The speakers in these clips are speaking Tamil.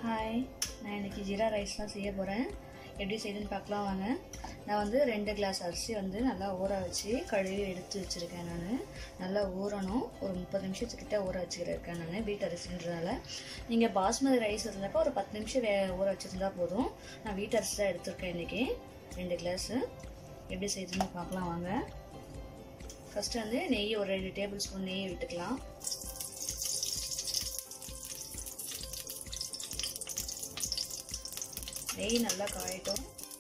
ஹாய் நான் இன்னைக்கு ஜீரா ரைஸ் தான் செய்ய போகிறேன் எப்படி செய்யுதுன்னு பார்க்கலாம் வாங்க நான் வந்து ரெண்டு கிளாஸ் அரிசி வந்து நல்லா ஊற வச்சு கழுவி எடுத்து வச்சுருக்கேன் நான் நல்லா ஊறணும் ஒரு முப்பது நிமிஷத்துக்கிட்ட ஊற வச்சுருக்கேன் நான் வீட்டு அரிசின்றதால நீங்கள் பாஸ்மதி ரைஸ் இருந்தப்போ ஒரு பத்து நிமிஷம் வே ஊற வச்சுருந்தா போதும் நான் வீட்டு அரிசி தான் எடுத்திருக்கேன் இன்றைக்கி ரெண்டு கிளாஸு எப்படி செய்யுதுன்னு பார்க்கலாம் வாங்க ஃபஸ்ட்டு வந்து நெய் ஒரு ரெண்டு டேபிள் ஸ்பூன் நெய் விட்டுக்கலாம் நெய் நல்லா காயட்டும்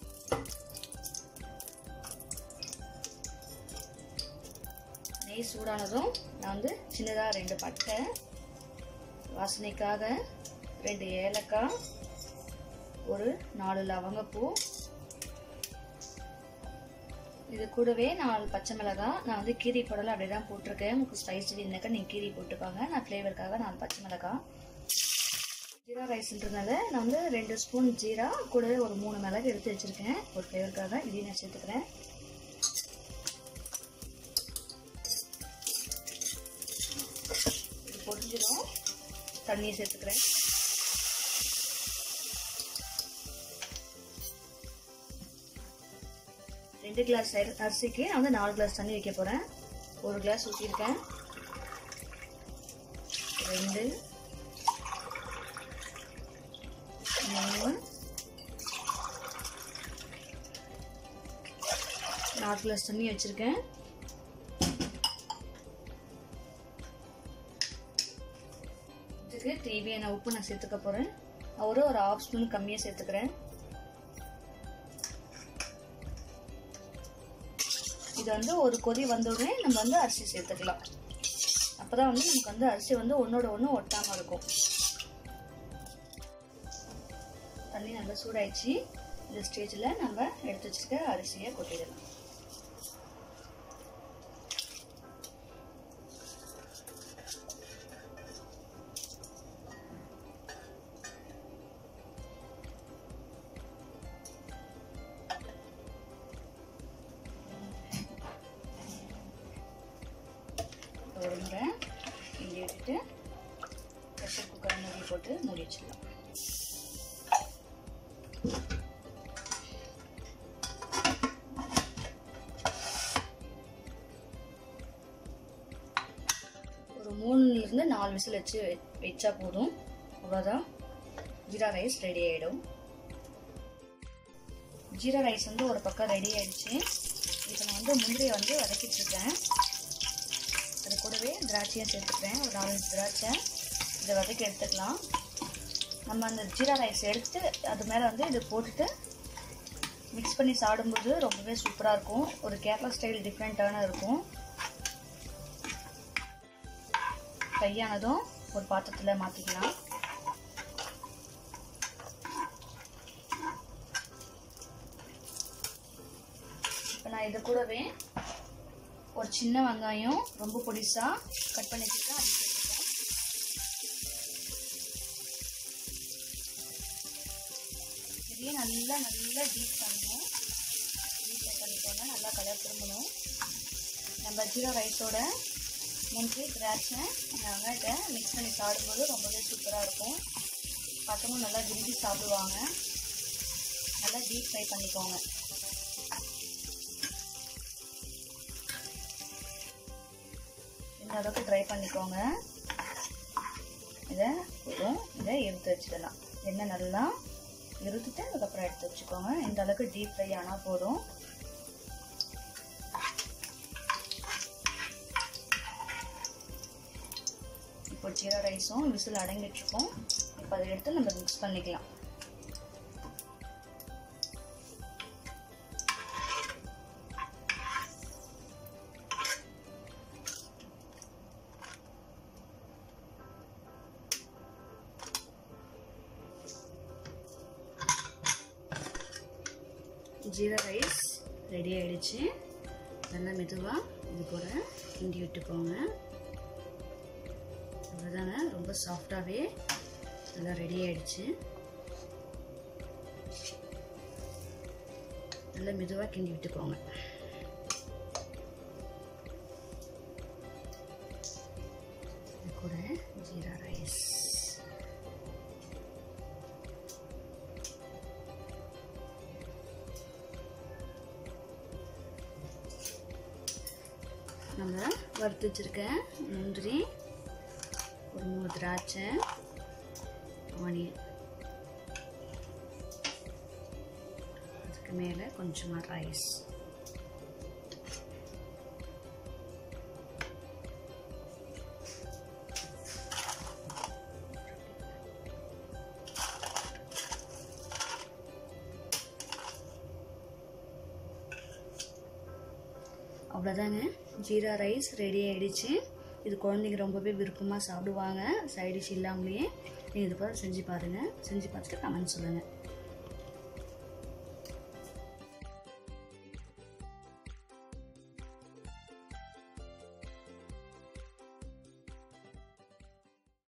நெய் சூடானதும் நான் வந்து சின்னதாக ரெண்டு பட்டை வாசனைக்காக ரெண்டு ஏலக்காய் ஒரு நாலு லவங்கப்பூ இது கூடவே நாலு பச்சை மிளகாய் நான் வந்து கீரி போடலை அப்படி தான் போட்டிருக்கேன் உங்களுக்கு ஸ்பைஸ் இருந்தாக்கா நீங்கள் கீரி போட்டுக்கோங்க நான் ஃப்ளேவருக்காக நாலு பச்சை மிளகாய் ஜீரா ரைஸ்ன்றதுனால நான் வந்து ரெண்டு ஸ்பூன் ஜீரா கூடவே ஒரு மூணு மிளகு எடுத்து வச்சுருக்கேன் ஒரு ஃப்ளேவருக்காக இதையும் நான் சேர்த்துக்கிறேன் இது பொரிஞ்சிடும் தண்ணியை சேர்த்துக்கிறேன் ரெண்டு கிளாஸ் அரிசிக்கு நான் வந்து நாலு கிளாஸ் தண்ணி வைக்க போகிறேன் ஒரு கிளாஸ் ஊற்றிருக்கேன் ரெண்டு மூணு நாலு கிளாஸ் தண்ணி வச்சுருக்கேன் இதுக்கு தேவையான உப்பு நான் சேர்த்துக்க போகிறேன் ஒரு ஒரு ஆஃப் ஸ்பூன் கம்மியாக சேர்த்துக்கிறேன் இது வந்து ஒரு கொதி வந்தோடனே நம்ம வந்து அரிசி சேர்த்துக்கலாம் அப்போ தான் வந்து நமக்கு வந்து அரிசி வந்து ஒன்றோட ஒன்று ஒட்டாமல் இருக்கும் தண்ணி நல்லா சூடாயிடுச்சு இந்த ஸ்டேஜில் நம்ம எடுத்து வச்சுருக்க அரிசியை கொட்டிடலாம் ஒரு முறை கிண்டி விட்டுட்டு ப்ரெஷர் குக்கரை மூடி போட்டு மூடி வச்சிடலாம் ஒரு மூணுலேருந்து நாலு விசில் வச்சு வச்சா போதும் அவ்வளோதான் ஜீரா ரைஸ் ரெடி ஆகிடும் ஜீரா ரைஸ் வந்து ஒரு பக்கம் ரெடி ஆயிடுச்சு இப்போ நான் வந்து முந்திரியை வந்து வதக்கிட்டு இருக்கேன் அது கூடவே திராட்சையும் சேர்த்துக்கிறேன் ஒரு நாலஞ்சு திராட்சை இதை வதக்கி எடுத்துக்கலாம் நம்ம அந்த ஜீரா ரைஸ் எடுத்து அது மேலே வந்து இது போட்டுட்டு மிக்ஸ் பண்ணி சாப்பிடும்போது ரொம்பவே சூப்பராக இருக்கும் ஒரு கேரளா ஸ்டைல் டிஃப்ரெண்ட்டான இருக்கும் கையானதும் ஒரு பாத்திரத்தில் மாற்றிக்கலாம் இப்போ நான் இது கூடவே ஒரு சின்ன வெங்காயம் ரொம்ப பொடிசாக கட் பண்ணி வச்சுருக்கேன் அது சேர்த்துக்கிறேன் இதையும் நல்லா நல்லா டீப் பண்ணணும் டீப் பண்ணிக்கோங்க நல்லா கலர் திரும்பணும் நம்ம ஜீரோ ரைஸோட முந்திரி திராட்சை அந்த வெங்காயத்தை மிக்ஸ் பண்ணி சாப்பிடும்போது ரொம்பவே சூப்பராக இருக்கும் பசங்களும் நல்லா விரும்பி சாப்பிடுவாங்க நல்லா டீப் ஃப்ரை பண்ணிக்கோங்க இந்த அளவுக்கு ட்ரை பண்ணிக்கோங்க இதை போதும் இதை எடுத்து வச்சிடலாம் எண்ணெய் நல்லா இருத்துட்டு அதுக்கப்புறம் எடுத்து வச்சுக்கோங்க இந்த அளவுக்கு டீப் ஃப்ரை ஆனால் போதும் இப்போ ஜீரா ரைஸும் விசில் அடங்கிட்டுருக்கோம் இப்போ அதை எடுத்து நம்ம மிக்ஸ் பண்ணிக்கலாம் ஜீரா ரைஸ் ரெடி ஆயிடுச்சு நல்லா மெதுவாக இது கூட கிண்டி விட்டுக்கோங்க அவ்வளோதாங்க ரொம்ப சாஃப்டாகவே நல்லா ரெடி ஆயிடுச்சு நல்லா மெதுவாக கிண்டி விட்டுக்கோங்க இது கூட ஜீரா ரைஸ் நம்ம வறுத்து வச்சுருக்கேன் முந்திரி ஒரு மூணு திராட்சை ஆனியன் அதுக்கு மேலே கொஞ்சமாக ரைஸ் அவ்வளோதாங்க ஜீரா ரைஸ் ரெடி ஆகிடுச்சு இது குழந்தைங்க ரொம்பவே விருப்பமாக சாப்பிடுவாங்க சைடிஷ் இல்லாமலேயே நீங்கள் இது போல் செஞ்சு பாருங்கள் செஞ்சு பார்த்துட்டு கமெண்ட் சொல்லுங்கள்